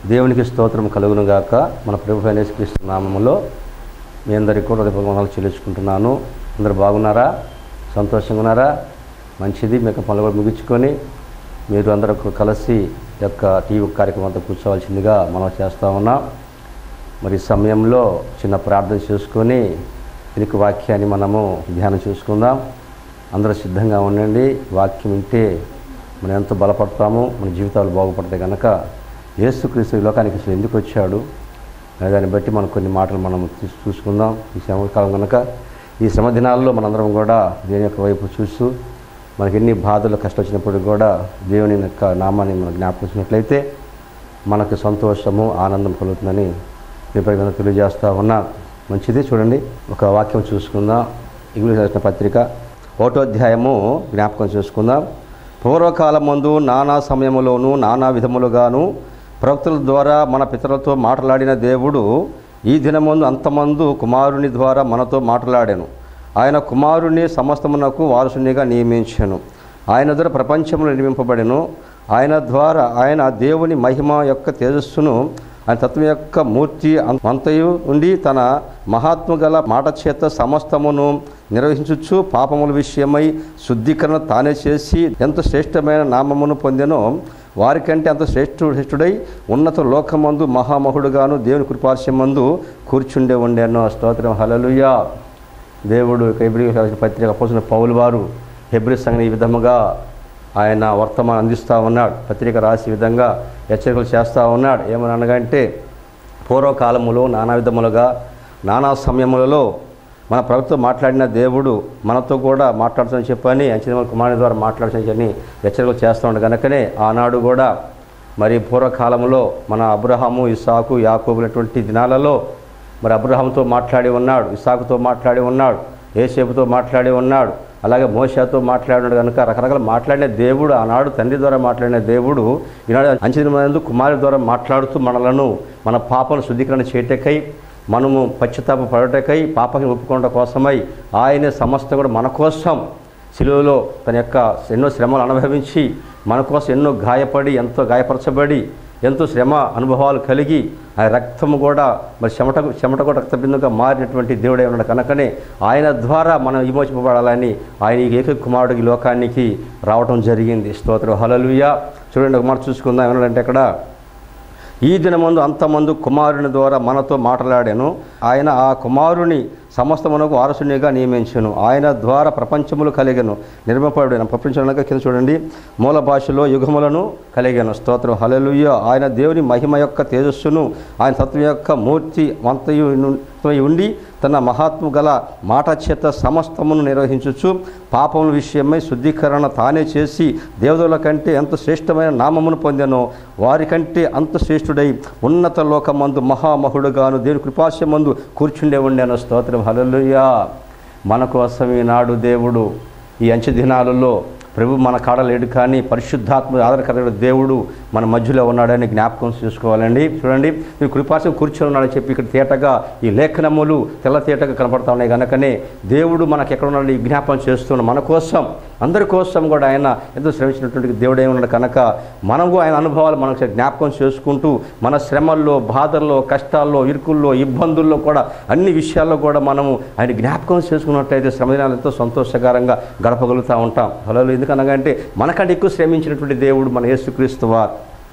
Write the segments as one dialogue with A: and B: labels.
A: దేవునికి స్తోత్రం కలుగును గాక మన ప్రభు అయిన యేసుక్రీస్తు నామములో మీ అందరికీ కూడా హృదయపూర్వకాలు చెల్లించుకుంటున్నాను అందరు బాగున్నారా సంతోషంగా ఉన్నారా మంచిది మీకు పనులు కూడా ముగించుకొని మీరు అందరూ కలిసి ఈ యొక్క టీవీ కార్యక్రమం అంతా కూర్చోవాల్సిందిగా మనం చేస్తూ ఉన్నాం మరి ఈ సమయంలో చిన్న ప్రార్థన చేసుకొని దీనికి వాక్యాన్ని మనము ధ్యానం చేసుకుందాం అందరూ సిద్ధంగా ఉండండి వాక్యం వింటే మనం ఎంత బలపడతామో మన జీవితాలు బాగుపడతాయి కనుక యేసుక్రీస్తు ఈ లోకానికి అసలు ఎందుకు వచ్చాడు అనే దాన్ని బట్టి మనం కొన్ని మాటలు మనం తీసి చూసుకుందాం ఈ శ్రమకాలం కనుక ఈ శ్రమ దినాల్లో మనందరం కూడా దేని యొక్క వైపు చూస్తూ మనకి ఎన్ని బాధలు కష్టం వచ్చినప్పుడు కూడా దేవుని యొక్క నామాన్ని మనం జ్ఞాపకించినట్లయితే మనకు సంతోషము ఆనందం కలుగుతుందని మీ పరిగణ తెలియజేస్తా ఉన్నా మంచిది చూడండి ఒక వాక్యం చూసుకుందాం ఇంగ్లీష్ రాసిన పత్రిక ఒకటో అధ్యాయము జ్ఞాపకం చేసుకుందాం పూర్వకాలం ముందు నానా సమయములోను నానా విధములుగాను ప్రవక్తల ద్వారా మన పితరులతో మాట్లాడిన దేవుడు ఈ దినమందు అంతమందు కుమారుని ద్వారా మనతో మాట్లాడాను ఆయన కుమారుని సమస్తమునకు వారసునిగా నియమించాను ఆయన ద్వారా ప్రపంచంలో నిర్మింపబడెను ఆయన ద్వారా ఆయన దేవుని మహిమ యొక్క తేజస్సును ఆయన తత్వం యొక్క మూర్తి అం- అంతయు ఉండి తన మహాత్మ గల మాట చేత సమస్తమును నిర్వహించుచు పాపముల విషయమై శుద్ధీకరణ తానే చేసి ఎంత శ్రేష్టమైన నామమును పొందెనో వారికంటే అంత శ్రేష్ఠు శ్రేష్ఠుడై ఉన్నత లోకమందు మహామహుడుగాను దేవుని కృపాశమందు కూర్చుండే ఉండేనో స్తోత్రం హలలుయా దేవుడు హెబ్రి పత్రిక పోసిన పౌలు వారు హెబ్రి సంఘం ఈ విధముగా ఆయన వర్తమానం అందిస్తూ ఉన్నాడు పత్రిక రాసి విధంగా హెచ్చరికలు చేస్తూ ఉన్నాడు ఏమని అనగంటే పూర్వకాలములో నానా విధములుగా నానా సమయములలో మన ప్రభుత్వం మాట్లాడిన దేవుడు మనతో కూడా మాట్లాడుతుందని చెప్పని అంచనా కుమారుని ద్వారా మాట్లాడుతుందని హెచ్చరికలు చేస్తూ ఉన్నాడు కనుకనే ఆనాడు కూడా మరి పూర్వకాలంలో మన అబ్రహాము ఇసాకు యాకోబులటువంటి దినాలలో మరి అబ్రహాంతో మాట్లాడి ఉన్నాడు ఇసాకుతో మాట్లాడి ఉన్నాడు ఏసేపుతో మాట్లాడి ఉన్నాడు అలాగే మోషాతో మాట్లాడినాడు కనుక రకరకాల మాట్లాడిన దేవుడు ఆనాడు తండ్రి ద్వారా మాట్లాడిన దేవుడు ఈనాడు అంచెదినందు కుమారి ద్వారా మాట్లాడుతూ మనలను మన పాపను శుద్ధీకరణ చేయటకై మనము పశ్చాత్తాప పడటకై పాపకి ఒప్పుకోవడం కోసమై ఆయనే సమస్త కూడా మన కోసం శిలువలో తన యొక్క ఎన్నో శ్రమలు అనుభవించి మన కోసం ఎన్నో గాయపడి ఎంతో గాయపరచబడి ఎంతో శ్రమ అనుభవాలు కలిగి ఆ రక్తము కూడా మరి చెమట చెమట కూడా రక్తబిందుగా మారినటువంటి దేవుడే ఉన్నాడు కనుకనే ఆయన ద్వారా మనం విమోచింపబడాలని ఆయన ఈ ఏక కుమారుడికి లోకానికి రావటం జరిగింది స్తోత్రం హలలుయ చూడండి ఒక మాట చూసుకుందాం ఏమన్నాడంటే అక్కడ ఈ దినమందు అంతమందు కుమారుని ద్వారా మనతో మాట్లాడాను ఆయన ఆ కుమారుని సమస్తమునకు వారసునిగా నియమించను ఆయన ద్వారా ప్రపంచములు కలిగను నిర్మపడిన ప్రపంచంలో కింద చూడండి మూల భాషలో యుగములను కలిగాను స్తోత్రం హలలుయ్య ఆయన దేవుని మహిమ యొక్క తేజస్సును ఆయన తత్వం యొక్క మూర్తి వంతయు ఉండి తన మహాత్ము గల మాట చేత సమస్తమును నిర్వహించుచు పాపముల విషయమై శుద్ధీకరణ తానే చేసి దేవతల కంటే ఎంత శ్రేష్టమైన నామమును పొందెనో వారికంటే అంత శ్రేష్ఠుడై ఉన్నత లోకమందు మహామహుడుగాను దేవుని కృపాశమందు కూర్చుండే ఉండేను స్తోత్రం హల్లెలూయా మన కోసం ఈనాడు దేవుడు ఈ అంచె దినాలలో ప్రభు మన కాడ లేడు కానీ పరిశుద్ధాత్మ ఆధారకరమైన దేవుడు మన మధ్యలో ఉన్నాడని జ్ఞాపకం చేసుకోవాలండి చూడండి మీరు కృపాసం కూర్చొని ఉన్నాడని చెప్పి ఇక్కడ తేటగా ఈ లేఖనములు తెల్ల తేటగా కనపడతా ఉన్నాయి కనుకనే దేవుడు మనకు ఎక్కడ ఉన్నాడు ఈ జ్ఞాపకం చేస్తున్నాడు మన కోసం అందరి కోసం కూడా ఆయన ఎంతో శ్రమించినటువంటి దేవుడు ఏమి ఉన్నాడు కనుక మనము ఆయన అనుభవాలు మనకు జ్ఞాపకం చేసుకుంటూ మన శ్రమల్లో బాధల్లో కష్టాల్లో ఇరుకుల్లో ఇబ్బందుల్లో కూడా అన్ని విషయాల్లో కూడా మనము ఆయన జ్ఞాపకం చేసుకున్నట్టయితే శ్రమదినాలు ఎంతో సంతోషకరంగా గడపగలుగుతూ ఉంటాం హలో ఎందుకనగా మనకంటే ఎక్కువ శ్రమించినటువంటి దేవుడు మన యేసుక్రీస్తు వారు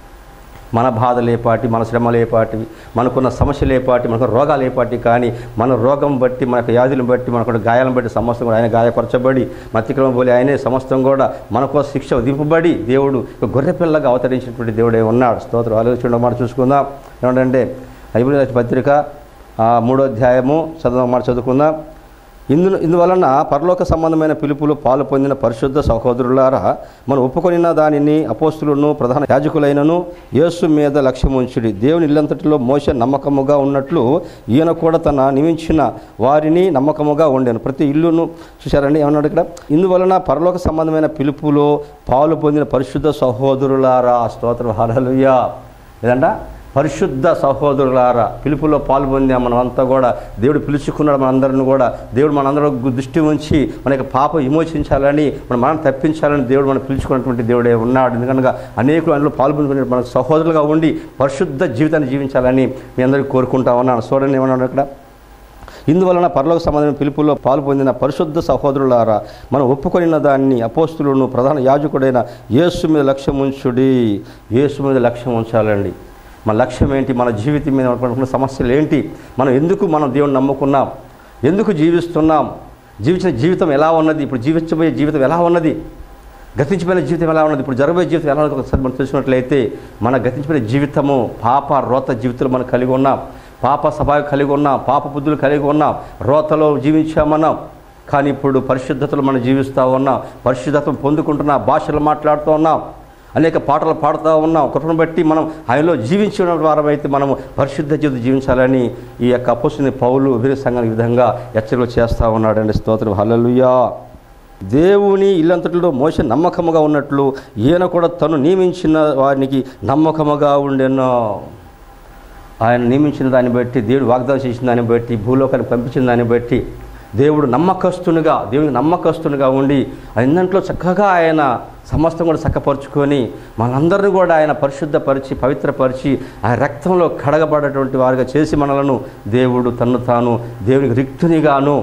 A: మన బాధలు ఏపాటి మన శ్రమలు ఏపాటి మనకున్న సమస్యలు ఏపాటి మనకు రోగాలు ఏపాటి కానీ మన రోగం బట్టి మనకు వ్యాధులను బట్టి మనకు గాయాలను బట్టి సమస్తం కూడా ఆయన గాయపరచబడి మతిక్రమం పోలి ఆయనే సమస్తం కూడా మనకు శిక్ష విధింపబడి దేవుడు ఒక గొర్రెపిల్లగా అవతరించినటువంటి దేవుడే ఉన్నాడు స్తోత్రం ఆలోచించడం మాట చూసుకుందాం ఏమంటే హైబ్రిడ్ పత్రిక ఆ, మూడో అధ్యాయము చదువు మాట చదువుకుందాం ఇందు ఇందువలన పరలోక సంబంధమైన పిలుపులు పాలు పొందిన పరిశుద్ధ సహోదరులారా మనం ఒప్పుకొనిన దానిని అపోస్తులను ప్రధాన యాజకులైనను యేసు మీద లక్ష్యముంచుడి దేవుని ఇల్లంతటిలో మోస నమ్మకముగా ఉన్నట్లు ఈయన కూడా తన నియమించిన వారిని నమ్మకముగా ఉండేను ప్రతి ఇల్లును చూశారండి ఏమన్నాడు ఇక్కడ ఇందువలన పరలోక సంబంధమైన పిలుపులో పాలు పొందిన పరిశుద్ధ సహోదరులారా స్తోత్రం హల్లెలూయా లేదంట పరిశుద్ధ సహోదరులారా పిలుపులో పాల్పొందాం మనం అంతా కూడా దేవుడు పిలుచుకున్నాడు మనందరిని కూడా దేవుడు మనందరూ దృష్టి ఉంచి మన యొక్క పాప విమోచించాలని మన మనం తప్పించాలని దేవుడు మనం పిలుచుకున్నటువంటి దేవుడే ఉన్నాడు ఎందుకనగా అనేకులు అందులో పాల్పొందుకునే మన సహోదరులుగా ఉండి పరిశుద్ధ జీవితాన్ని జీవించాలని మీ అందరికీ కోరుకుంటా ఉన్నాను చూడండి ఏమన్నాడు అక్కడ ఇందువలన పరలోక సంబంధమైన పిలుపులో పాలు పొందిన పరిశుద్ధ సహోదరులారా మనం ఒప్పుకొనిన దాన్ని అపోస్తులను ప్రధాన యాజకుడైన యేసు మీద లక్ష్యం ఉంచుడి యేసు మీద లక్ష్యం ఉంచాలండి మన లక్ష్యం ఏంటి మన జీవితం మీద పడుకున్న సమస్యలు ఏంటి మనం ఎందుకు మనం దేవుని నమ్ముకున్నాం ఎందుకు జీవిస్తున్నాం జీవించిన జీవితం ఎలా ఉన్నది ఇప్పుడు జీవించబోయే జీవితం ఎలా ఉన్నది గతించిపోయిన జీవితం ఎలా ఉన్నది ఇప్పుడు జరగబోయే జీవితం ఎలా ఉన్నది ఒకసారి మనం తెలుసుకున్నట్లయితే మన గతించిపోయిన జీవితము పాప రోత జీవితంలో మనం కలిగి ఉన్నాం పాప స్వభావం కలిగి ఉన్నాం పాప బుద్ధులు కలిగి ఉన్నాం రోతలో జీవించామన్నాం కానీ ఇప్పుడు పరిశుద్ధతలు మనం జీవిస్తూ ఉన్నాం పరిశుద్ధతను పొందుకుంటున్నాం భాషలు మాట్లాడుతూ ఉన్నాం అనేక పాటలు పాడుతూ ఉన్నాం కృపను బట్టి మనం ఆయనలో జీవించిన వారమైతే మనం పరిశుద్ధ జీవితం జీవించాలని ఈ యొక్క అపోసిన పౌలు వీరి సంఘానికి ఈ విధంగా హెచ్చరికలు చేస్తూ ఉన్నాడండి స్తోత్రం హల్లెలూయా దేవుని ఇల్లంతటిలో మోస నమ్మకముగా ఉన్నట్లు ఈయన కూడా తను నియమించిన వారికి నమ్మకముగా ఉండెను ఆయన నియమించిన దాన్ని బట్టి దేవుడు వాగ్దానం చేసిన దాన్ని బట్టి భూలోకానికి పంపించిన దాన్ని బట్టి దేవుడు నమ్మకస్తునిగా దేవునికి నమ్మకస్తునిగా ఉండి అన్నింట్లో చక్కగా ఆయన సమస్తం కూడా చక్కపరుచుకొని మనందరినీ కూడా ఆయన పరిశుద్ధపరిచి పవిత్రపరిచి ఆ రక్తంలో కడగబడేటువంటి వారిగా చేసి మనలను దేవుడు తన్ను తాను దేవునికి రిక్తునిగాను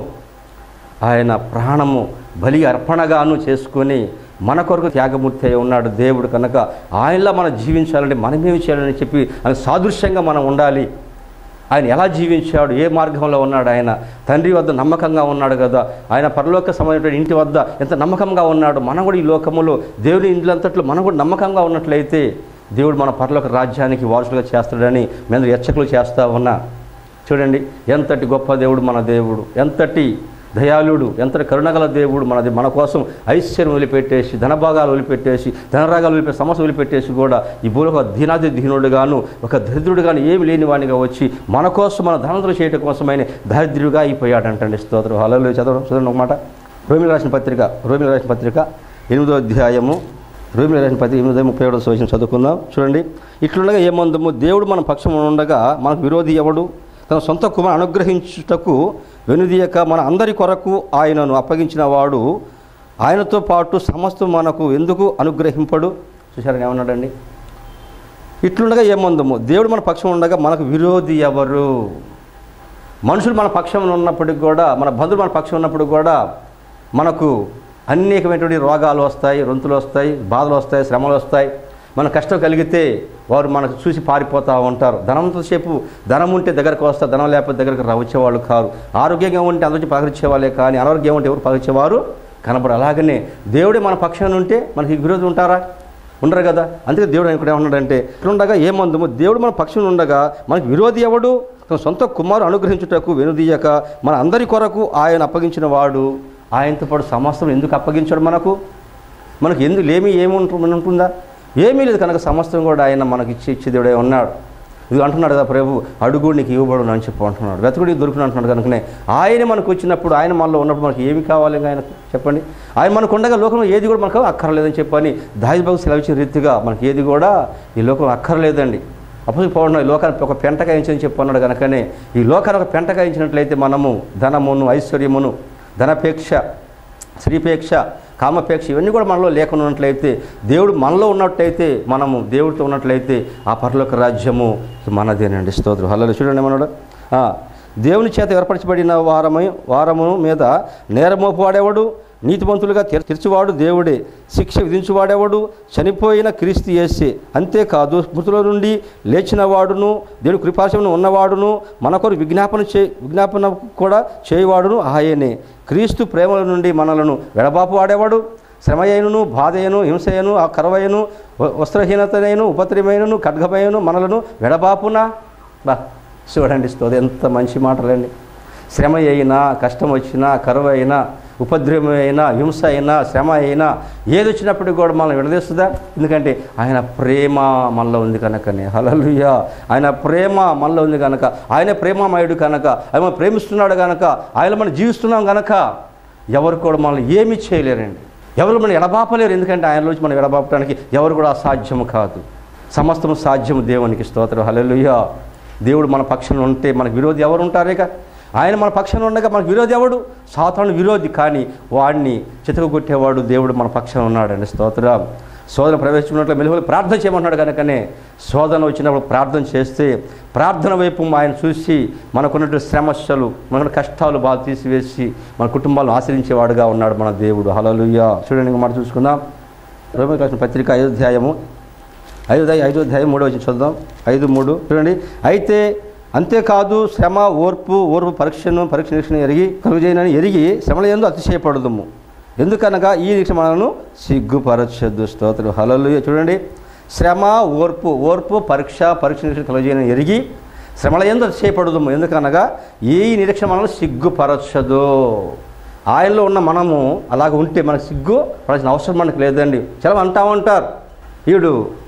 A: ఆయన ప్రాణము బలి అర్పణగాను చేసుకొని మన కొరకు త్యాగమూర్తి అయి ఉన్నాడు దేవుడు కనుక ఆయనలా మనం జీవించాలంటే మనమేమి చేయాలని చెప్పి ఆయన సాదృశ్యంగా మనం ఉండాలి ఆయన ఎలా జీవించాడు ఏ మార్గంలో ఉన్నాడు ఆయన తండ్రి వద్ద నమ్మకంగా ఉన్నాడు కదా ఆయన పరలోక సంబంధించిన ఇంటి వద్ద ఎంత నమ్మకంగా ఉన్నాడు మనం కూడా ఈ లోకములో దేవుని ఇండ్లంతట్లో మనం కూడా నమ్మకంగా ఉన్నట్లయితే దేవుడు మన పరలోక రాజ్యానికి వారసులుగా చేస్తాడని మేము హెచ్చరికలు చేస్తూ ఉన్నా చూడండి ఎంతటి గొప్ప దేవుడు మన దేవుడు ఎంతటి దయాళుడు ఎంతటి కరుణగల దేవుడు మనది మన కోసం ఐశ్వర్యం వదిలిపెట్టేసి ధనభాగాలు వదిలిపెట్టేసి ధనరాగాలు వదిలిపెట్టి సమస్య వదిలిపెట్టేసి కూడా ఈ భూలో ఒక దీనాది దీనుడుగాను ఒక దరిద్రుడుగాను ఏమి లేని వానిగా వచ్చి మన కోసం మన ధనతులు చేయటం కోసమైన దరిద్రుడిగా అయిపోయాడంటండి స్తోత్రం హలో చదవడం చదవండి ఒక మాట రోమిల రాసిన పత్రిక రోమిల రాసిన పత్రిక ఎనిమిదో అధ్యాయము రోమిల రాసిన పత్రిక ఎనిమిదో ముప్పై ఏడో సోచన చదువుకుందాం చూడండి ఇట్లుండగా ఏమందము దేవుడు మన పక్షం ఉండగా మనకు విరోధి ఎవడు తన సొంత కుమారు అనుగ్రహించుటకు వెనుదీయక మన అందరి కొరకు ఆయనను అప్పగించిన వాడు ఆయనతో పాటు సమస్తం మనకు ఎందుకు అనుగ్రహింపడు చూసారని ఏమన్నాడండి ఇట్లుండగా ఏమందము దేవుడు మన పక్షం ఉండగా మనకు విరోధి ఎవరు మనుషులు మన పక్షం ఉన్నప్పటికి కూడా మన బంధువులు మన పక్షం ఉన్నప్పుడు కూడా మనకు అనేకమైనటువంటి రోగాలు వస్తాయి రొంతులు వస్తాయి బాధలు వస్తాయి శ్రమలు వస్తాయి మన కష్టం కలిగితే వారు మనకు చూసి పారిపోతూ ఉంటారు ధనంతో సేపు ధనం ఉంటే దగ్గరకు వస్తారు ధనం లేకపోతే దగ్గరకు రా- వచ్చేవాళ్ళు కారు ఆరోగ్యంగా ఉంటే అందరికి పలకరించే వాళ్ళే కానీ అనారోగ్యం ఉంటే ఎవరు పలకరించేవారు కనబడు అలాగనే దేవుడే మన పక్షాన ఉంటే మనకి విరోధులు ఉంటారా ఉండరు కదా అందుకే దేవుడు ఇక్కడ ఏమన్నాడంటే ఇట్లుండగా ఏమందుము దేవుడు మన పక్షం ఉండగా మనకి విరోధి ఎవడు తన సొంత కుమారు అనుగ్రహించుటకు వెనుదీయక మన అందరి కొరకు ఆయన అప్పగించిన వాడు ఆయనతో పాటు సమస్తం ఎందుకు అప్పగించాడు మనకు మనకు ఎందుకు లేమి ఏమి ఉంటు- ఉంటుందా ఏమీ లేదు కనుక సమస్తం కూడా ఆయన మనకి ఇచ్చి ఇచ్చి దేవుడే ఉన్నాడు ఇది అంటున్నాడు కదా ప్రభు అడుగు నీకు ఇవ్వబడు అని చెప్పి అంటున్నాడు వెతకుడికి దొరుకుని అంటున్నాడు కనుకనే ఆయన మనకు వచ్చినప్పుడు ఆయన మనలో ఉన్నప్పుడు మనకి ఏమి కావాలి ఇంకా ఆయనకు చెప్పండి ఆయన మనకు ఉండగా లోకంలో ఏది కూడా మనకు అక్కర్లేదని చెప్పని దాయిబాబు సెలవిచ్చిన రీతిగా మనకి ఏది కూడా ఈ లోకం అక్కర్లేదండి అప్పుడు పోవడం ఈ లోకానికి ఒక పెంటకాయించని చెప్పి అన్నాడు కనుకనే ఈ లోకాన్ని ఒక పెంటకాయించినట్లయితే మనము ధనమును ఐశ్వర్యమును ధనపేక్ష స్త్రీపేక్ష కామపేక్ష ఇవన్నీ కూడా మనలో లేకుండా ఉన్నట్లయితే దేవుడు మనలో ఉన్నట్లయితే మనము దేవుడితో ఉన్నట్లయితే ఆ పరలోక రాజ్యము మనదేనండి స్తోత్రం హల్లలో చూడండి ఏమన్నాడు ఆ, దేవుని చేత ఏర్పరచబడిన వారము వారము మీద నేరమోపువాడేవాడు నీతిమంతులుగా తెర తెరిచివాడు దేవుడే శిక్ష విధించువాడేవాడు చనిపోయిన క్రీస్తు యేసే అంతేకాదు మృతుల నుండి లేచిన వాడును దేవుని కృపాశమును ఉన్నవాడును మన కొరకు విజ్ఞాపన చే విజ్ఞాపన కూడా చేయవాడును ఆయనే క్రీస్తు ప్రేమల నుండి మనలను వెడబాపు వాడేవాడు శ్రమయైనను బాధయను హింసయను ఆ కరవయను వ- వస్త్రహీనతనైను ఉపద్రవమైనను ఖడ్గమయను మనలను వెడబాపునా బా చూడండి స్తోది ఎంత మంచి మాటలండి శ్రమ అయినా కష్టం వచ్చినా కరువు అయినా ఉపద్రవం అయినా హింస అయినా శ్రమ అయినా ఏది వచ్చినప్పటికీ కూడా మనం విడదీస్తుందా ఎందుకంటే ఆయన ప్రేమ మనలో ఉంది కనుకనే హలలుయ ఆయన ప్రేమ మనలో ఉంది కనుక ఆయన ప్రేమమయుడు కనుక ఆయన మనం ప్రేమిస్తున్నాడు కనుక ఆయన మనం జీవిస్తున్నాం కనుక ఎవరు కూడా మనల్ని ఏమీ చేయలేరండి ఎవరు మనం ఎడబాపలేరు ఎందుకంటే ఆయనలోంచి మనం ఎడబాపడానికి ఎవరు కూడా అసాధ్యము కాదు సమస్తము సాధ్యము దేవునికి స్తోత్రం హల్లెలూయా దేవుడు మన పక్షాన ఉంటే మనకు విరోధి ఎవరు ఉంటారే ఇక ఆయన మన పక్షాన ఉండగా మనకు విరోధి ఎవడు సాతాను విరోధి కానీ వాడిని చితకగొట్టేవాడు దేవుడు మన పక్షాన ఉన్నాడండి స్తోత్రం శోధన ప్రవేశించినట్లు మెలుగులు ప్రార్థన చేయమన్నాడు కనుకనే శోధన వచ్చినప్పుడు ప్రార్థన చేస్తే ప్రార్థన వైపు ఆయన చూసి మనకున్నటువంటి శ్రమస్యలు మన కష్టాలు బాగా తీసివేసి మన కుటుంబాలను ఆశ్రయించేవాడుగా ఉన్నాడు మన దేవుడు హలలుయ్య చూడండి ఇంకా మాట చూసుకుందాం రోమిలకు రాసిన పత్రిక అయోధ్యాయము ఐదు ఐదో అధ్యాయం మూడో వచ్చి చూద్దాం ఐదు మూడు చూడండి అయితే అంతేకాదు శ్రమ ఓర్పు ఓర్పు పరీక్షను పరీక్ష నిరీక్షణ ఎరిగి కలుగజేయనని ఎరిగి శ్రమల ఎందు అతిశయపడదుము ఎందుకనగా ఈ నిరీక్ష మనను సిగ్గుపరచద్దు స్తోత్రం హలలు చూడండి శ్రమ ఓర్పు ఓర్పు పరీక్ష పరీక్ష నిరీక్షణ కలుగజేయనని ఎరిగి శ్రమల ఎందు అతిశయపడదుము ఎందుకనగా ఈ నిరీక్షణ మనల్ని సిగ్గుపరచదు ఆయనలో ఉన్న మనము అలాగ ఉంటే మనకు సిగ్గు పడాల్సిన అవసరం మనకు లేదండి చాలా అంటా ఉంటారు ఈడు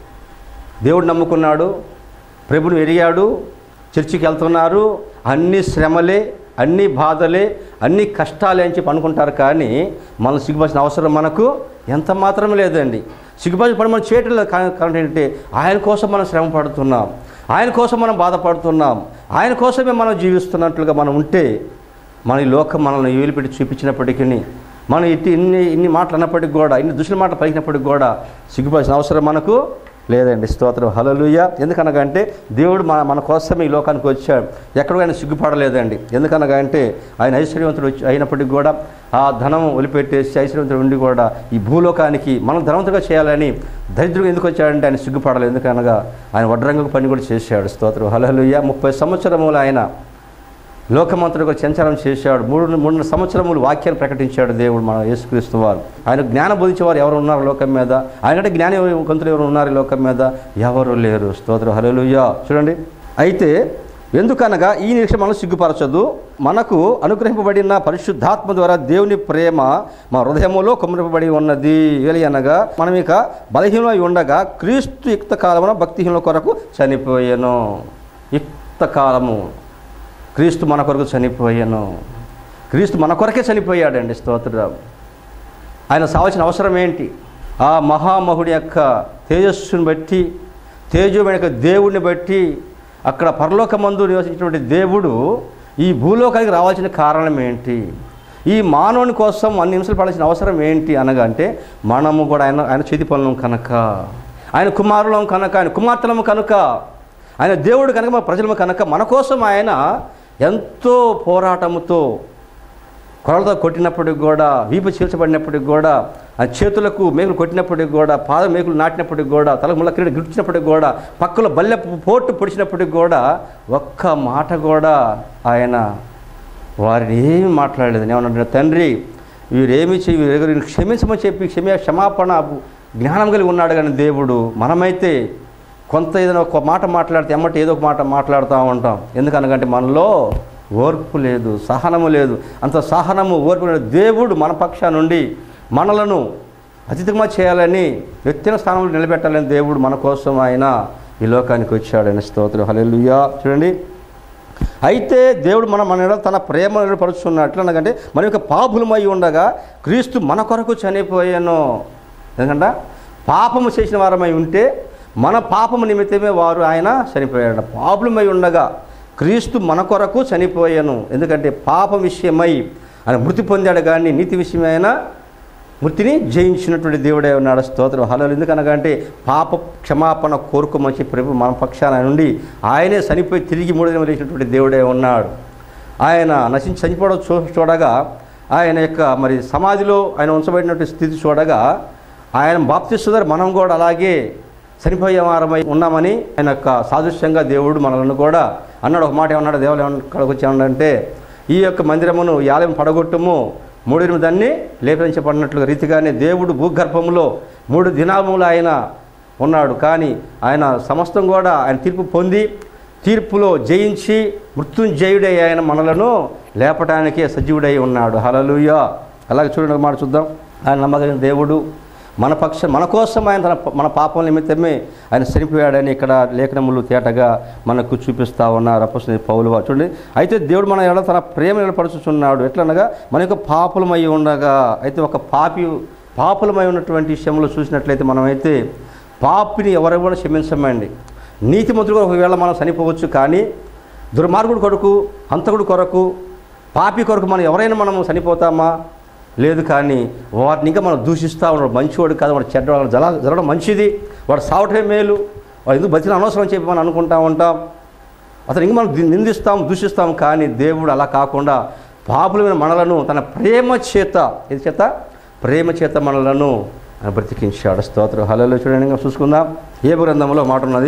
A: దేవుడు నమ్ముకున్నాడు ప్రభుని ఎరిగాడు చర్చికి వెళ్తున్నారు అన్ని శ్రమలే అన్ని బాధలే అన్ని కష్టాలే అని చెప్పి అనుకుంటారు కానీ మనం సిగ్గుపడాల్సిన అవసరం మనకు ఎంత మాత్రం లేదండి సిగ్గుపడి పని మనం చేయటం లేదు కా- కారణం ఏంటంటే ఆయన కోసం మనం శ్రమ పడుతున్నాం ఆయన కోసం మనం బాధపడుతున్నాం ఆయన కోసమే మనం జీవిస్తున్నట్లుగా మనం ఉంటే మన ఈ లోకం మనల్ని ఏలిపెట్టి చూపించినప్పటికీ మనం ఇట్టి ఇన్ని ఇన్ని మాటలు అన్నప్పటికి కూడా ఇన్ని దుష్టుల మాటలు పలికినప్పటికి కూడా సిగ్గుపడాల్సిన అవసరం మనకు లేదండి స్తోత్రం హలలుయ ఎందుకనగా అంటే దేవుడు మన మన కోసమే ఈ లోకానికి వచ్చాడు ఎక్కడో ఆయన సిగ్గుపడలేదండి ఎందుకనగా అంటే ఆయన ఐశ్వర్యవంతుడు వచ్చి అయినప్పటికీ కూడా ఆ ధనం వదిలిపెట్టేసి ఐశ్వర్యవంతుడు ఉండి కూడా ఈ భూలోకానికి మనం ధనవంతుగా చేయాలని దరిద్రుడు ఎందుకు వచ్చాడంటే ఆయన సిగ్గుపడలేదు ఎందుకనగా ఆయన వడ్రంగకు పని కూడా చేశాడు స్తోత్రం హలలుయ ముప్పై సంవత్సరములు ఆయన లోకమంతుడు సంచారం చేశాడు మూడు మూడున్నర సంవత్సరములు వాక్యాన్ని ప్రకటించాడు దేవుడు మన యేసుక్రీస్తు వారు ఆయన జ్ఞానం బోధించేవారు ఎవరు ఉన్నారు లోకం మీద ఆయనకంటే జ్ఞాని కొంతలు ఎవరు ఉన్నారు ఈ లోకం మీద ఎవరు లేరు స్తోత్రం హల్లెలూయా చూడండి అయితే ఎందుకనగా ఈ నిరీక్ష మనం సిగ్గుపరచదు మనకు అనుగ్రహింపబడిన పరిశుద్ధాత్మ ద్వారా దేవుని ప్రేమ మా హృదయములో కుమ్మరింపబడి ఉన్నది ఏలి అనగా మనం ఇక బలహీనమై ఉండగా క్రీస్తు యుక్త కాలమున భక్తిహీనుల కొరకు చనిపోయాను యుక్త కాలము క్రీస్తు మన కొరకు చనిపోయాను క్రీస్తు మన కొరకే చనిపోయాడండి స్తోత్రం ఆయన సావాల్సిన అవసరం ఏంటి ఆ మహామహుడి యొక్క తేజస్సుని బట్టి తేజమైన యొక్క దేవుడిని బట్టి అక్కడ పరలోకమందు నివసించినటువంటి దేవుడు ఈ భూలోకానికి రావాల్సిన కారణం ఏంటి ఈ మానవుని కోసం అన్ని నిమిషాలు పడాల్సిన అవసరం ఏంటి అనగా అంటే మనము కూడా ఆయన ఆయన చేతి పనులం కనుక ఆయన కుమారులం కనుక ఆయన కుమార్తెలము కనుక ఆయన దేవుడు కనుక మన ప్రజలము కనుక మన కోసం ఆయన ఎంతో పోరాటముతో కొరలతో కొట్టినప్పటికి కూడా వీపు చీల్చబడినప్పటికి కూడా ఆ చేతులకు మేకులు కొట్టినప్పటికి కూడా పాద మేకులు నాటినప్పటికి కూడా తలకు ముళ్ళ క్రీడ గిడిచినప్పటికి కూడా పక్కలో బల్లె పోటు పొడిచినప్పటికి కూడా ఒక్క మాట కూడా ఆయన వారిని ఏమి మాట్లాడలేదు ఏమన్నా తండ్రి వీరేమి చేయి వీరు క్షమించమని చెప్పి క్షమ క్షమాపణ జ్ఞానం కలిగి ఉన్నాడు కానీ దేవుడు మనమైతే కొంత ఏదైనా ఒక మాట మాట్లాడితే ఎమ్మటి ఏదో ఒక మాట మాట్లాడుతూ ఉంటాం ఎందుకనకంటే మనలో ఓర్పు లేదు సహనము లేదు అంత సహనము ఓర్పు లేని దేవుడు మన పక్షా నుండి మనలను అతిథిగా చేయాలని వ్యక్తిన స్థానంలో నిలబెట్టాలని దేవుడు మన కోసం ఆయన ఈ లోకానికి వచ్చాడు ఆయన స్తోత్రం హల్లెలూయా చూడండి అయితే దేవుడు మన మన ఎడల తన ప్రేమ నిలపరుచున్నాడు ఎందుకంటే మన యొక్క పాపులమై ఉండగా క్రీస్తు మన కొరకు చనిపోయాను ఎందుకంటే పాపము చేసిన వారమై ఉంటే మన పాపము నిమిత్తమే వారు ఆయన చనిపోయాడు పాపులమై ఉండగా క్రీస్తు మన కొరకు చనిపోయాను ఎందుకంటే పాపం విషయమై ఆయన మృతి పొందాడు కానీ నీతి విషయమైన మృతిని జయించినటువంటి దేవుడే ఉన్నాడు స్తోత్రం హలో ఎందుకనగా అంటే పాప క్షమాపణ కోరుకోమని చెప్పి ప్రభు మన పక్షాన నుండి ఆయనే చనిపోయి తిరిగి మూడు దినం లేచినటువంటి దేవుడే ఉన్నాడు ఆయన నశించి చనిపోవడం చూ చూడగా ఆయన యొక్క మరి సమాధిలో ఆయన ఉంచబడినటువంటి స్థితి చూడగా ఆయన బాప్తిస్తున్నారు మనం కూడా అలాగే చనిపోయే వారమై ఉన్నామని ఆయన యొక్క సాదృశ్యంగా దేవుడు మనల్ని కూడా అన్నాడు ఒక మాట ఏమన్నాడు దేవుడు ఏమన్నా వచ్చి ఏమన్నాడంటే ఈ యొక్క మందిరమును ఈ ఆలయం పడగొట్టుము మూడు ఎనిమిది దాన్ని లేపించబడినట్లుగా రీతిగానే దేవుడు భూగర్భంలో మూడు దినాములు ఆయన ఉన్నాడు కానీ ఆయన సమస్తం కూడా ఆయన తీర్పు పొంది తీర్పులో జయించి మృత్యుంజయుడై ఆయన మనలను లేపటానికే సజీవుడై ఉన్నాడు హలలుయ అలాగే చూడండి ఒక మాట చూద్దాం ఆయన నమ్మకం దేవుడు మన పక్ష మన కోసం ఆయన తన మన పాపం నిమిత్తమే ఆయన చనిపోయాడని ఇక్కడ లేఖనములు తేటగా మనకు చూపిస్తా ఉన్నారు అప్పసిన పౌలు వారు చూడండి అయితే దేవుడు మన ఎడ తన ప్రేమ నిలపరుచుచున్నాడు ఎట్లనగా మన యొక్క పాపులమై ఉండగా అయితే ఒక పాపి పాపులమై ఉన్నటువంటి విషయంలో చూసినట్లయితే మనమైతే పాపిని ఎవరు కూడా క్షమించమండి నీతిమంతుడు ఒకవేళ మనం చనిపోవచ్చు కానీ దుర్మార్గుడు కొరకు హంతకుడు కొరకు పాపి కొరకు మనం ఎవరైనా మనం చనిపోతామా లేదు కానీ వాటిని ఇంకా మనం దూషిస్తూ ఉన్నాడు మంచివాడు కాదు వాడు చెడ్డవాడు జల జరగడం మంచిది వాడు సావటమే మేలు వాడు ఎందుకు బతిన అనవసరం అని చెప్పి మనం అనుకుంటా ఉంటాం అతను ఇంక మనం ది- నిందిస్తాం దూషిస్తాం కానీ దేవుడు అలా కాకుండా పాపులమైన మనలను తన ప్రేమ చేత ఇది చేత ప్రేమ చేత మనలను ఆయన బ్రతికించాడు స్తోత్రం హలలో చూడండి ఇంకా చూసుకుందాం ఏ గ్రంథంలో మాట ఉన్నది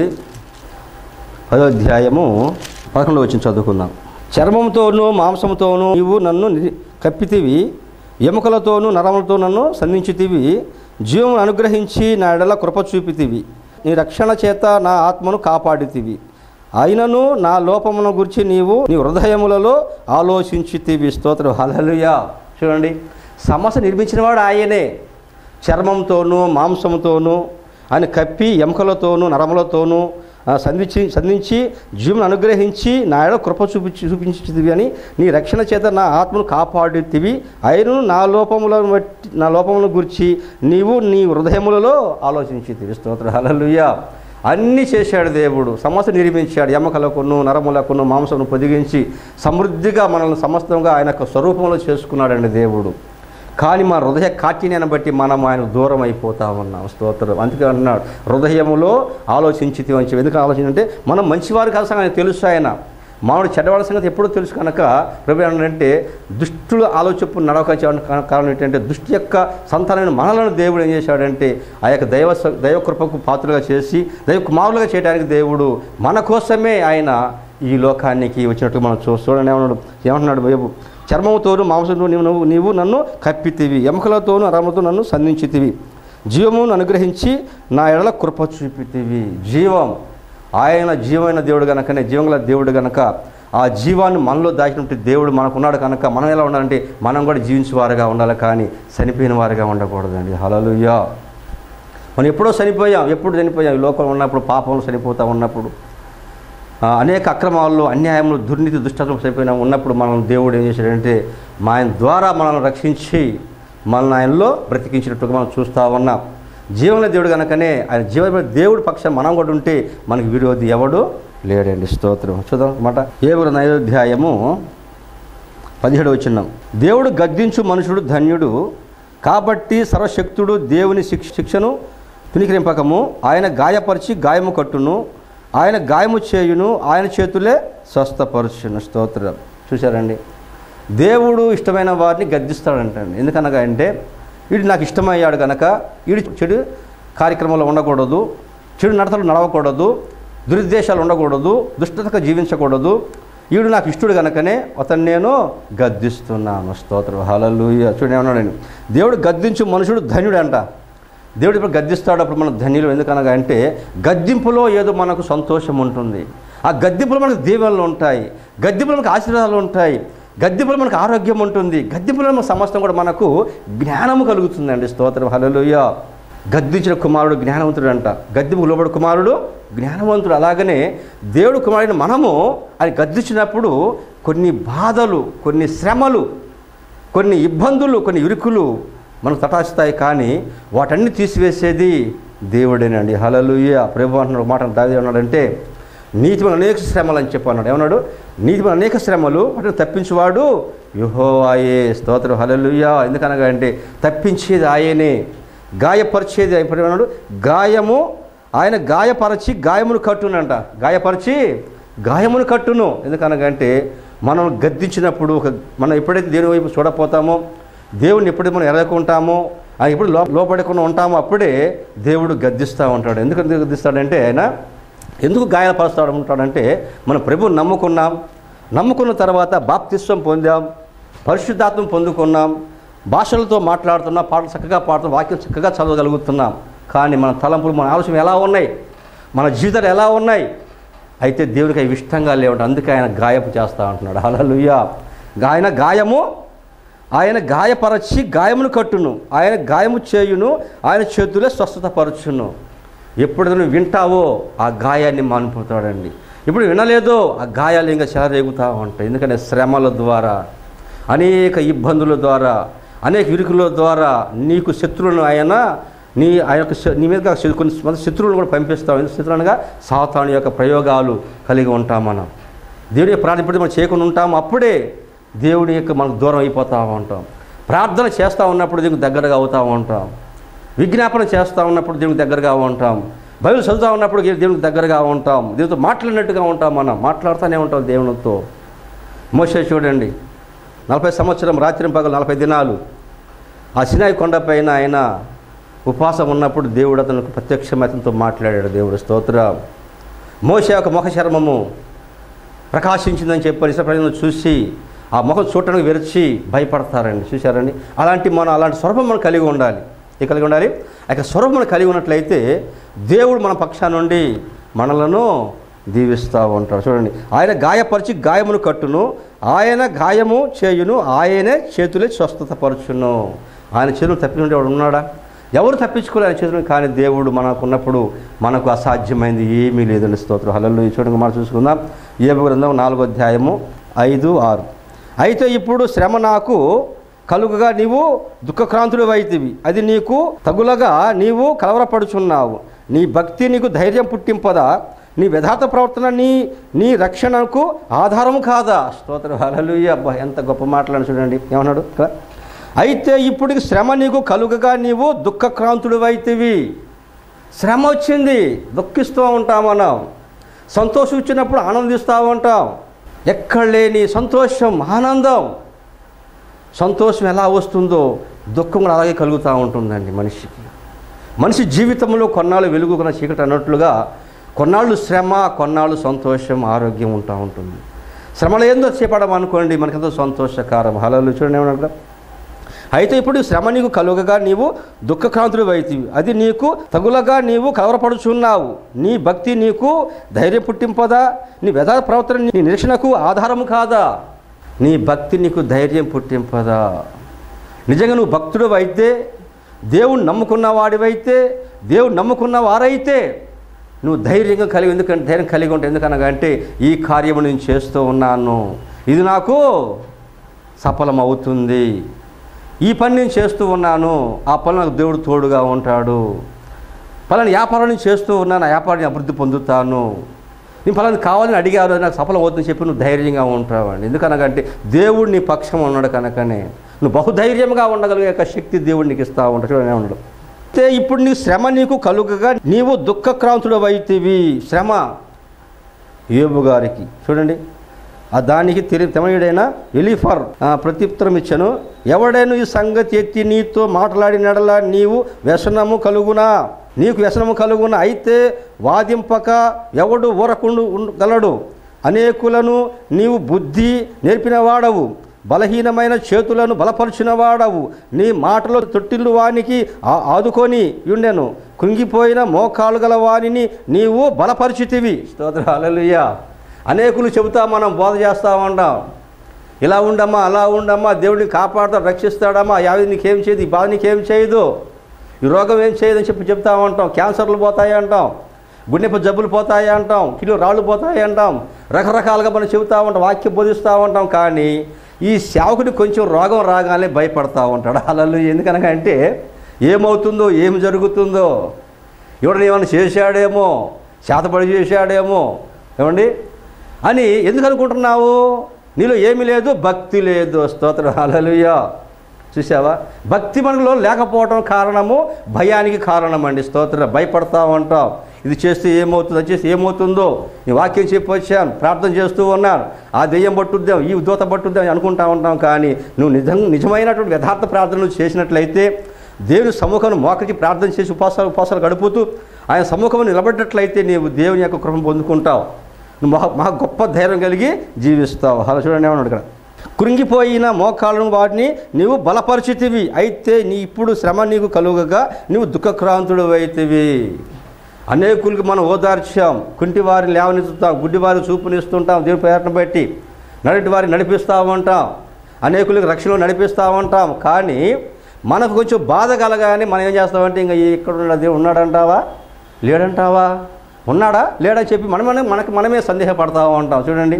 A: పదో అధ్యాయము పదకొండు వచ్చి చదువుకుందాం చర్మంతోనూ మాంసంతోనూ నీవు నన్ను ని- కప్పితివి ఎముకలతోనూ నరములతో నన్ను సంధించితివి జీవం అనుగ్రహించి నా ఎడల కృప చూపితివి నీ రక్షణ చేత నా ఆత్మను కాపాడితివి అయినను నా లోపమును గురించి నీవు నీ హృదయములలో ఆలోచించితివి స్తోత్రం హల్లెలూయా చూడండి సమస్య నిర్మించినవాడు ఆయనే చర్మంతోనూ మాంసంతోనూ ఆయన కప్పి ఎముకలతోనూ నరములతోనూ ఆ, సంధించి సంధించి జీవుని అనుగ్రహించి నా ఎడ కృప చూపించి చూపించితివి అని నీ రక్షణ చేత నా ఆత్మను కాపాడుతివి అయిను నా లోపములను బట్టి నా లోపములను గురించి నీవు నీ హృదయములలో ఆలోచించితివి స్తోత్ర హల్లెలూయా అన్నీ చేశాడు దేవుడు సమస్త నిర్మించాడు ఎమ్మకలకును నరములకును మాంసమును పొదిగించి సమృద్ధిగా మనల్ని సమస్తంగా ఆయన యొక్క స్వరూపంలో చేసుకున్నాడండి దేవుడు కానీ మా హృదయ కాఠిన్యాన్ని బట్టి మనం ఆయన దూరం అయిపోతా ఉన్నాం స్తోత్రం అందుకే అన్నాడు హృదయములో ఆలోచించి వంచి ఎందుకు ఆలోచించి మనం మంచివారు కాదు సంగతి ఆయనకు తెలుసు ఆయన మామిడి చెడ్డవాళ్ళ సంగతి ఎప్పుడూ తెలుసు కనుక ప్రభు ఏంటంటే దుష్టుల ఆలోచన నడవక చేయడానికి కారణం- కారణం ఏంటంటే దుష్టి యొక్క సంతానమైన మనలను దేవుడు ఏం చేశాడంటే ఆ యొక్క దైవ స- దైవ కృపకు పాత్రలుగా చేసి దైవ కుమారులుగా చేయడానికి దేవుడు మన కోసమే ఆయన ఈ లోకానికి వచ్చినట్టు మనం చూ చూడండి ఏమన్నాడు ఏమంటున్నాడు బాబు చర్మముతోను మాంసంతో నీవు నువ్వు నీవు నన్ను కప్పితివి ఎముకలతోను అరములతో నన్ను సంధించితివి జీవమును అనుగ్రహించి నా ఎడల కృప చూపితివి జీవం ఆయన జీవమైన దేవుడు గనకనే జీవంగల దేవుడు గనక ఆ జీవాన్ని మనలో దాచినట్టు దేవుడు మనకున్నాడు కనుక మనం ఎలా ఉండాలంటే మనం కూడా జీవించేవారుగా ఉండాలి కానీ చనిపోయిన వారుగా ఉండకూడదండి హలలుయా మనం ఎప్పుడో చనిపోయాం ఎప్పుడు చనిపోయాం ఈ లోకంలో ఉన్నప్పుడు పాపంలో చనిపోతా ఉన్నప్పుడు ఆ, అనేక అక్రమాల్లో అన్యాయంలో దుర్నీతి దుష్టత్వం చనిపోయిన ఉన్నప్పుడు మనం దేవుడు ఏం చేశాడంటే మా ఆయన ద్వారా మనల్ని రక్షించి మనల్ని ఆయనలో బ్రతికించినట్టుగా మనం చూస్తూ ఉన్నాం జీవన దేవుడు కనుకనే ఆయన జీవన దేవుడి పక్షం మనం కూడా ఉంటే మనకి విరోధి ఎవడు లేడండి స్తోత్రం చూద్దాం మాట ఏగురు నైవేద్యాయము పదిహేడు వచ్చినాం దేవుడు గద్దించు మనుషుడు ధన్యుడు కాబట్టి సర్వశక్తుడు దేవుని శిక్ష శిక్షను తునికరింపకము ఆయన గాయపరిచి గాయము కట్టును ఆయన గాయము చేయును ఆయన చేతులే స్వస్థపరచును స్తోత్రం చూశారండి దేవుడు ఇష్టమైన వారిని గద్దిస్తాడంటండి ఎందుకనగా అంటే వీడు నాకు ఇష్టమయ్యాడు కనుక వీడు చెడు కార్యక్రమంలో ఉండకూడదు చెడు నడతలు నడవకూడదు దురుద్దేశాలు ఉండకూడదు దుష్టతగా జీవించకూడదు వీడు నాకు ఇష్టడు కనుకనే అతను నేను గద్దిస్తున్నాను స్తోత్రం హలలుయ చూడండి ఏమన్నాడు దేవుడు గద్దించు మనుషుడు ధన్యుడు అంట దేవుడు ఇప్పుడు గద్దిస్తాడు అప్పుడు మన ధన్యులు ఎందుకనగా అంటే గద్దింపులో ఏదో మనకు సంతోషం ఉంటుంది ఆ గద్దింపులో మనకు దీవెనలు ఉంటాయి గద్దింపులో మనకు ఆశీర్వాదాలు ఉంటాయి గద్దింపులో మనకు ఆరోగ్యం ఉంటుంది గద్దింపులో మన సమస్తం కూడా మనకు జ్ఞానము కలుగుతుందండి స్తోత్రం హల్లెలూయా గద్దించిన కుమారుడు జ్ఞానవంతుడు అంట గద్దింపు లోబడి కుమారుడు జ్ఞానవంతుడు అలాగనే దేవుడు కుమారుడిని మనము అది గద్దించినప్పుడు కొన్ని బాధలు కొన్ని శ్రమలు కొన్ని ఇబ్బందులు కొన్ని ఇరుకులు మనకు తటాస్తాయి కానీ వాటన్ని తీసివేసేది దేవుడేనండి హలలుయ ప్రభు అంటున్నాడు ఒక మాట దావి అన్నాడంటే నీతి మన అనేక శ్రమలు అని చెప్పి అన్నాడు ఏమన్నాడు నీతి మన అనేక శ్రమలు వాటిని తప్పించువాడు యుహోవాయే స్తోత్రం హలలుయ ఎందుకనగా అంటే తప్పించేది ఆయనే గాయపరిచేది ఇప్పుడు ఏమన్నాడు గాయము ఆయన గాయపరచి గాయమును కట్టునంట గాయపరిచి గాయమును కట్టును ఎందుకనగా అంటే మనం గద్దించినప్పుడు ఒక మనం ఎప్పుడైతే దేవుని వైపు చూడపోతామో దేవుని ఎప్పుడైతే మనం ఎరగకుంటామో ఆయన ఎప్పుడు లో లోపడకుండా ఉంటామో అప్పుడే దేవుడు గద్దిస్తూ ఉంటాడు ఎందుకు ఎందుకు గద్దిస్తాడంటే ఆయన ఎందుకు గాయపరుస్తాడు ఉంటాడంటే మనం ప్రభువుని నమ్ముకున్నాం నమ్ముకున్న తర్వాత బాప్తిస్వం పొందాం పరిశుద్ధాత్మ పొందుకున్నాం భాషలతో మాట్లాడుతున్నాం పాటలు చక్కగా పాడుతున్నాం వాక్యం చక్కగా చదవగలుగుతున్నాం కానీ మన తలంపులు మన ఆలోచన ఎలా ఉన్నాయి మన జీవితాలు ఎలా ఉన్నాయి అయితే దేవునికి అవి ఇష్టంగా లేవంట అందుకే ఆయన గాయపు చేస్తూ ఉంటున్నాడు హలలుయ్యా ఆయన గాయము ఆయన గాయపరచి గాయమును కట్టును ఆయన గాయము చేయును ఆయన చేతులే స్వస్థత పరచును ఎప్పుడు నువ్వు వింటావో ఆ గాయాన్ని మానిపోతాడండి ఇప్పుడు వినలేదో ఆ గాయాలు ఇంకా చెలరేగుతూ ఉంటాయి ఎందుకంటే శ్రమల ద్వారా అనేక ఇబ్బందుల ద్వారా అనేక ఇరుకుల ద్వారా నీకు శత్రువులను ఆయన నీ ఆ యొక్క శ- నీ మీద కొన్ని మంది శత్రువులను కూడా పంపిస్తావు ఎందుకు శత్రువులు అనగా సాతాను యొక్క ప్రయోగాలు కలిగి ఉంటాం మనం దేవుడి యొక్క ప్రార్థన ఎప్పుడైతే మనం చేయకుండా ఉంటాం అప్పుడే దేవుడి యొక్క మనకు దూరం అయిపోతూ ఉంటాం ప్రార్థన చేస్తూ ఉన్నప్పుడు దేవునికి దగ్గరగా అవుతూ ఉంటాం విజ్ఞాపన చేస్తూ ఉన్నప్పుడు దేవునికి దగ్గరగా ఉంటాం బైబిల్ చదువుతూ ఉన్నప్పుడు దేవునికి దగ్గరగా ఉంటాం దేవునితో మాట్లాడినట్టుగా ఉంటాం మనం మాట్లాడుతూనే ఉంటాం దేవునితో మోసే చూడండి నలభై సంవత్సరం రాత్రి పగలు నలభై దినాలు ఆ సినాయి కొండపైన ఆయన ఉపవాసం ఉన్నప్పుడు దేవుడు అతనికి ప్రత్యక్షం అతనితో మాట్లాడాడు దేవుడు స్తోత్రం మోసే యొక్క ముఖ చర్మము ప్రకాశించిందని చెప్పి ఇస్రాయేలు చూసి ఆ ముఖం చూడటానికి విరచి భయపడతారండి చూశారండి అలాంటి మనం అలాంటి స్వరూపం మనం కలిగి ఉండాలి ఏ కలిగి ఉండాలి ఆ యొక్క స్వరూపం మనం కలిగి ఉన్నట్లయితే దేవుడు మన పక్షా నుండి మనలను దీవిస్తూ ఉంటాడు చూడండి ఆయన గాయపరిచి గాయమును కట్టును ఆయన గాయము చేయును ఆయనే చేతులే స్వస్థత పరచును ఆయన చేతులు తప్పించుకుంటే వాడు ఉన్నాడా ఎవరు తప్పించుకోలేరు ఆయన చేతులు కానీ దేవుడు మనకు ఉన్నప్పుడు మనకు అసాధ్యమైంది ఏమీ లేదండి స్తోత్రం హలల్లో చూడండి మనం చూసుకుందాం ఏబు గ్రంథం నాలుగో అధ్యాయము ఐదు ఆరు అయితే ఇప్పుడు శ్రమ నాకు కలుగుగా నీవు దుఃఖక్రాంతుడు అయితివి అది నీకు తగులగా నీవు కలవరపడుచున్నావు నీ భక్తి నీకు ధైర్యం పుట్టింపదా నీ యథార్థ ప్రవర్తన నీ నీ రక్షణకు ఆధారము కాదా స్తోత్రం హల్లెలూయా అబ్బా ఎంత గొప్ప మాటలను చూడండి ఏమన్నాడు ఇక్కడ అయితే ఇప్పుడు శ్రమ నీకు కలుగగా నీవు దుఃఖక్రాంతుడు అయితివి శ్రమ వచ్చింది దుఃఖిస్తూ ఉంటాం మనం సంతోషం వచ్చినప్పుడు ఆనందిస్తూ ఉంటాం ఎక్కడ లేని సంతోషం ఆనందం సంతోషం ఎలా వస్తుందో దుఃఖం కూడా అలాగే కలుగుతూ ఉంటుందండి మనిషికి మనిషి జీవితంలో కొన్నాళ్ళు వెలుగు కొన్న చీకటి అన్నట్లుగా కొన్నాళ్ళు శ్రమ కొన్నాళ్ళు సంతోషం ఆరోగ్యం ఉంటూ ఉంటుంది శ్రమలో ఏందో చేపడమనుకోండి మనకెంతో సంతోషకరం హలలు చూడండి ఏమన్నా అక్కడ? అయితే ఇప్పుడు శ్రమ నీకు కలుగగా నీవు దుఃఖక్రాంతుడు అయితివి అది నీకు తగులగా నీవు కలవరపడుచున్నావు నీ భక్తి నీకు ధైర్యం పుట్టింపదా నీ వ్యధా ప్రవర్తన నీ నిరీక్షణకు ఆధారము కాదా నీ భక్తి నీకు ధైర్యం పుట్టింపదా నిజంగా నువ్వు భక్తుడు అయితే దేవుడు నమ్ముకున్న వాడివైతే దేవుడు నమ్ముకున్న వారైతే నువ్వు ధైర్యంగా కలిగి ఎందుకంటే ధైర్యం కలిగి ఉంటే ఎందుకనగా అంటే ఈ కార్యము నేను చేస్తూ ఉన్నాను ఇది నాకు సఫలమవుతుంది ఈ పని నేను చేస్తూ ఉన్నాను ఆ పని నాకు దేవుడు తోడుగా ఉంటాడు పలాని వ్యాపారం నేను చేస్తూ ఉన్నాను ఆ వ్యాపారాన్ని అభివృద్ధి పొందుతాను నేను పలాని కావాలని అడిగారు అది నాకు సఫలం అవుతుందని చెప్పి నువ్వు ధైర్యంగా ఉంటావండి ఎందుకనగంటే దేవుడు నీ పక్షం ఉన్నాడు కనుకనే నువ్వు బహుధైర్యంగా ఉండగలిగే యొక్క శక్తి దేవుడు నీకు ఇస్తా ఉంటాడు చూడండి ఉన్నాడు అయితే ఇప్పుడు నీ శ్రమ నీకు కలుగగా నీవు దుఃఖక్రాంతుడు అయితివి శ్రమ ఏబు గారికి చూడండి ఆ దానికి తిరి తెమయుడైన ఎలిఫర్ ఆ, ప్రత్యుత్తరం ఇచ్చాను ఎవడైనా ఈ సంగతి ఎత్తి నీతో మాట్లాడినడలా నీవు వ్యసనము కలుగునా నీకు వ్యసనము కలుగునా అయితే వాదింపక ఎవడు ఊరకుండు గలడు అనేకులను నీవు బుద్ధి నేర్పిన వాడవు బలహీనమైన చేతులను బలపరిచిన వాడవు నీ మాటలో తొట్టిల్లు వానికి ఆ- ఆదుకొని ఉండెను కృంగిపోయిన మోకాలు గల వానిని నీవు బలపరిచితివి స్తోత్ర హల్లెలూయా అనేకులు చెబుతా మనం బోధ చేస్తూ ఉంటాం ఇలా ఉండమ్మా అలా ఉండమ్మా దేవుడిని కాపాడుతాడు రక్షిస్తాడమ్మా యావి నీకేం చేయదు ఈ బాధ నీకేం చేయదు ఈ రోగం ఏం చేయదని చెప్పి చెప్తా ఉంటాం క్యాన్సర్లు పోతాయి అంటాం గుండెపు జబ్బులు పోతాయి అంటాం కిలో రాళ్ళు పోతాయి అంటాం రకరకాలుగా మనం చెబుతూ ఉంటాం వాక్యం బోధిస్తూ ఉంటాం కానీ ఈ సేవకుడి కొంచెం రోగం రాగానే భయపడతా ఉంటాడు అలలు ఎందుకనగా అంటే ఏమవుతుందో ఏం జరుగుతుందో ఎవడని ఏమైనా చేశాడేమో శాతపడి చేశాడేమో ఏమండి అని ఎందుకు అనుకుంటున్నావు నీలో ఏమీ లేదు భక్తి లేదు స్తోత్రం హల్లెలూయా చూసావా భక్తి మనలో లేకపోవడం కారణము భయానికి కారణం అండి స్తోత్రం భయపడతా ఉంటాం ఇది చేస్తే ఏమవుతుంది అది చేస్తే ఏమవుతుందో ఈ వాక్యం చెప్పి వచ్చాను ప్రార్థన చేస్తూ ఉన్నాను ఆ దెయ్యం పట్టుద్దాం ఈ దూత పట్టుద్దాం అని అనుకుంటా ఉంటాం కానీ నువ్వు నిజం నిజమైనటువంటి యథార్థ ప్రార్థన నువ్వు చేసినట్లయితే దేవుని సముఖం మోకరించి ప్రార్థన చేసి ఉపవాసాలు ఉపవాసాలు గడుపుతూ ఆయన సముఖం నిలబడ్డట్లయితే నీవు దేవుని యొక్క కృపను పొందుకుంటావు నువ్వు మహా మహా గొప్ప ధైర్యం కలిగి జీవిస్తావు అలా చూడండి ఏమన్నాడు ఇక్కడ కృంగిపోయిన మోకాళ్ళను వాటిని నీవు బలపరిచితివి అయితే నీ ఇప్పుడు శ్రమ నీకు కలుగగా నీవు దుఃఖక్రాంతుడు అయితివి అనేకులకి మనం ఓదార్చాం కుంటి వారిని లేవనెత్తుతాం గుడ్డి వారికి చూపునిస్తుంటాం దేవుని ప్రయత్నం బట్టి నడిటి వారిని నడిపిస్తూ ఉంటాం అనేకులకు రక్షణ నడిపిస్తూ ఉంటాం కానీ మనకు కొంచెం బాధ కలగానే మనం ఏం చేస్తామంటే ఇంకా ఇక్కడ ఉన్న దేవుడు ఉన్నాడంటావా లేడంటావా ఉన్నాడా లేడా చెప్పి మనమనే మనకు మనమే సందేహపడతా ఉంటాం చూడండి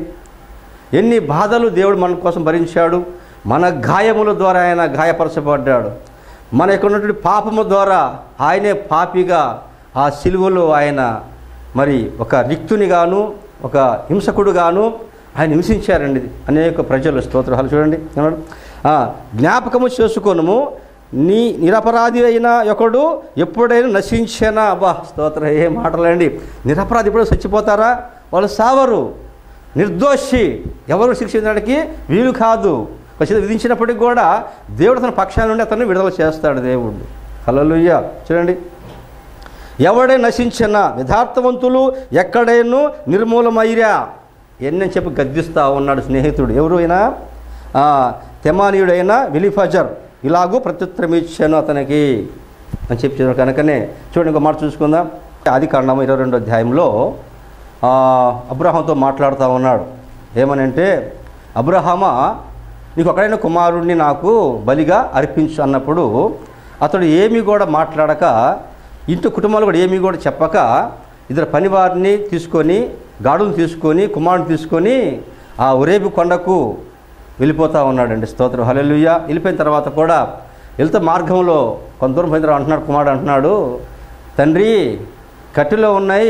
A: ఎన్ని బాధలు దేవుడు మన కోసం భరించాడు మన గాయముల ద్వారా ఆయన గాయపరచబడ్డాడు మన యొక్క ఉన్నటువంటి పాపము ద్వారా ఆయనే పాపిగా ఆ సిలువలో ఆయన మరి ఒక రిక్తునిగాను ఒక హింసకుడుగాను ఆయన హింసించారండి అనేక ప్రజలు స్తోత్రాలు చూడండి ఏమన్నాడు? ఆ, జ్ఞాపకము చేసుకొనుము నీ నిరపరాధి అయిన ఒకడు ఎప్పుడైనా నశించేనా అబ్బా స్తోత్రం ఏ మాటలండి నిరపరాధి ఎప్పుడో చచ్చిపోతారా వాళ్ళు సావరు నిర్దోషి ఎవరు శిక్షించడానికి వీలు కాదు ఒక శిక్ష విధించినప్పటికి కూడా దేవుడు తన పక్షాల నుండి అతన్ని విడుదల చేస్తాడు దేవుడు హల్లెలూయా చూడండి ఎవడే నశించిన యథార్థవంతులు ఎక్కడైనా నిర్మూలమైరా ఎన్నని చెప్పి గద్దిస్తా ఉన్నాడు స్నేహితుడు ఎవరు అయినా ఆ, తెమానీయుడైన విలిఫజర్ ఇలాగూ ప్రత్యుత్తరం ఇచ్చాను అతనికి అని చెప్పి చెప్పాడు కనుకనే చూడండి ఇంకో మాట చూసుకుందాం ఆది కాండము ఇరవై రెండో అధ్యాయంలో ఆ, అబ్రహాంతో మాట్లాడుతూ ఉన్నాడు ఏమనంటే అబ్రహామా నీకు ఒకడైన కుమారుడిని నాకు బలిగా అర్పించు అన్నప్పుడు అతడు ఏమీ కూడా మాట్లాడక ఇంటి కుటుంబాలు కూడా ఏమీ కూడా చెప్పక ఇద్దరు పనివారిని తీసుకొని గాడును తీసుకొని కుమారుని తీసుకొని ఆ ఉరేబి కొండకు వెళ్ళిపోతూ ఉన్నాడండి స్తోత్రం హల్లెలూయా వెళ్ళిపోయిన తర్వాత కూడా వెళ్తే మార్గంలో కొంత దూరం పోయిన తర్వాత అంటున్నాడు కుమారుడు అంటున్నాడు తండ్రి కట్టెలో ఉన్నాయి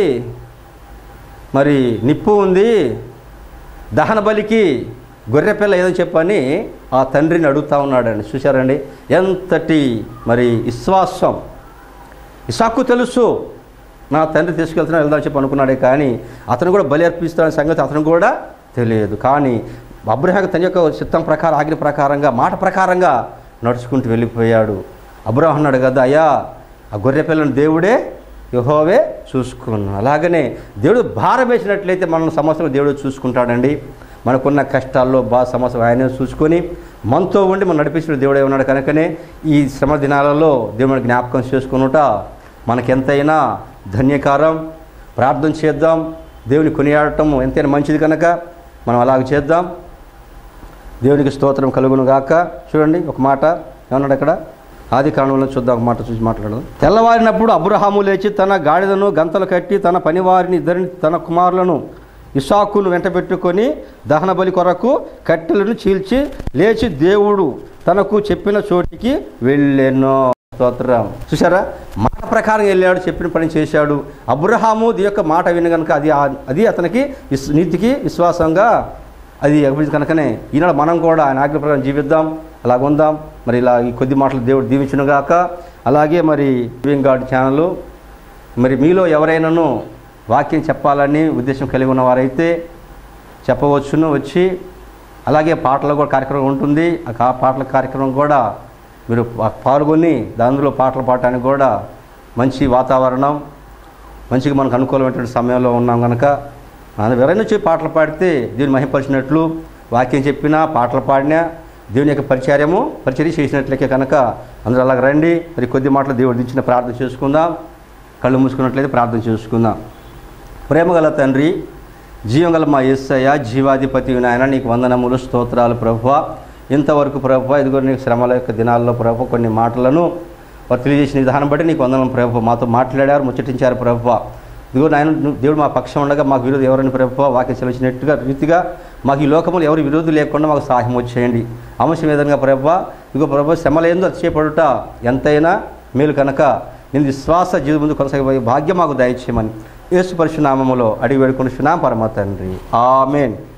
A: మరి నిప్పు ఉంది దహన బలికి గొర్రెపిల్ల ఏదో చెప్పని ఆ తండ్రిని అడుగుతా ఉన్నాడండి చూశారండి ఎంతటి మరి విశ్వాసం ఇసాకు తెలుసు నా తండ్రి తీసుకెళ్తున్నా వెళ్దాం చెప్పి అనుకున్నాడే కానీ అతను కూడా బలి అర్పిస్తున్న సంగతి అతను కూడా తెలియదు కానీ అబ్రహాం తన యొక్క చిత్తం ప్రకారం ఆజ్ఞ ప్రకారంగా మాట ప్రకారంగా నడుచుకుంటూ వెళ్ళిపోయాడు అబ్రహాం అన్నాడు కదా అయ్యా ఆ గొర్రె పిల్లని దేవుడే యహోవే చూసుకున్నాను అలాగనే దేవుడు భారం వేసినట్లయితే మన సమస్యలు దేవుడు చూసుకుంటాడండి మనకున్న కష్టాల్లో బా సమస్యలు ఆయనే చూసుకొని మనతో ఉండి మనం నడిపించిన దేవుడే ఉన్నాడు కనుకనే ఈ శ్రమ దినాలలో దేవుని జ్ఞాపకం చేసుకునుట మనకెంతైనా ధన్యకారం ప్రార్థన చేద్దాం దేవుని కొనియాడటం ఎంతైనా మంచిది కనుక మనం అలాగ చేద్దాం దేవునికి స్తోత్రం కలుగును గాక చూడండి ఒక మాట ఏమన్నాడు అక్కడ ఆది కారణంలో చూద్దాం ఒక మాట చూసి మాట్లాడదాం తెల్లవారినప్పుడు అబ్రహాము లేచి తన గాడిదను గంతలు కట్టి తన పనివారిని ఇద్దరిని తన కుమారులను ఇసాకును వెంట పెట్టుకొని దహన బలి కొరకు కట్టెలను చీల్చి లేచి దేవుడు తనకు చెప్పిన చోటికి వెళ్ళెను స్తోత్రం చూసారా మాట ప్రకారం వెళ్ళాడు చెప్పిన పని చేశాడు అబ్రహాము ది యొక్క మాట విని కనుక అది ఆ- అది అతనికి విస్- నీతికి విశ్వాసంగా అది అభివృద్ధి కనుకనే ఈనాడు మనం కూడా ఆయన ఆజ్ఞ ప్రకారం జీవిద్దాం అలాగ ఉందాం మరి ఇలా ఈ కొద్ది మాటలు దేవుడు దీవించును గాక అలాగే మరి లివింగ్ గాడ్ ఛానల్ మరి మీలో ఎవరైనాను వాక్యం చెప్పాలని ఉద్దేశం కలిగి ఉన్నవారైతే చెప్పవచ్చును వచ్చి అలాగే పాటలు కూడా కార్యక్రమం ఉంటుంది ఆ కా- పాటల కార్యక్రమం కూడా మీరు పా- పాల్గొని దానిలో పాటలు పాడటానికి కూడా మంచి వాతావరణం మంచిగా మనకు అనుకూలమైనటువంటి సమయంలో ఉన్నాం కనుక మనం ఎవరైనా వచ్చి పాటలు పాడితే దేవుని మహిపరిచినట్లు వాక్యం చెప్పినా పాటలు పాడినా దేవుని యొక్క పరిచర్యము పరిచర్య చేసినట్లయితే కనుక అందరూ అలాగ రండి మరి కొద్ది మాటలు దేవుడు ఇచ్చిన ప్రార్థన చేసుకుందాం కళ్ళు మూసుకున్నట్లయితే ప్రార్థన చేసుకుందాం ప్రేమగల తండ్రి జీవంగల మా యేసయ్య జీవాధిపతి నాయన నీకు వందనములు స్తోత్రాలు ప్రభువ ఇంతవరకు ప్రభువ ఇదిగో నీకు శ్రమల యొక్క దినాల్లో ప్రభు కొన్ని మాటలను వారు తెలియజేసిన విధానం బట్టి నీకు వందనం ప్రభు మాతో మాట్లాడారు ముచ్చటించారు ప్రభువ ఇదిగో నాయన నువ్వు- దేవుడు మా పక్షం ఉండగా మాకు విరోధి ఎవరని ప్రభువ వాక్యం సెలవిచ్చినట్టుగా రీతిగా మాకు ఈ లోకంలో ఎవరు విరోధి లేకుండా మాకు సహాయం వచ్చేయండి అంశం విధంగా ప్రభు ఇదిగో ప్రభు శ్రమలేందో అతిచేపడుట ఎంతైనా మేలు కనుక నేను విశ్వాస జీవితం ముందు కొనసాగే భాగ్యం మాకు దయచేయమని యేసు పరిశునామములో అడిగి వేడుకొని పరమ తండ్రి ఆమెన్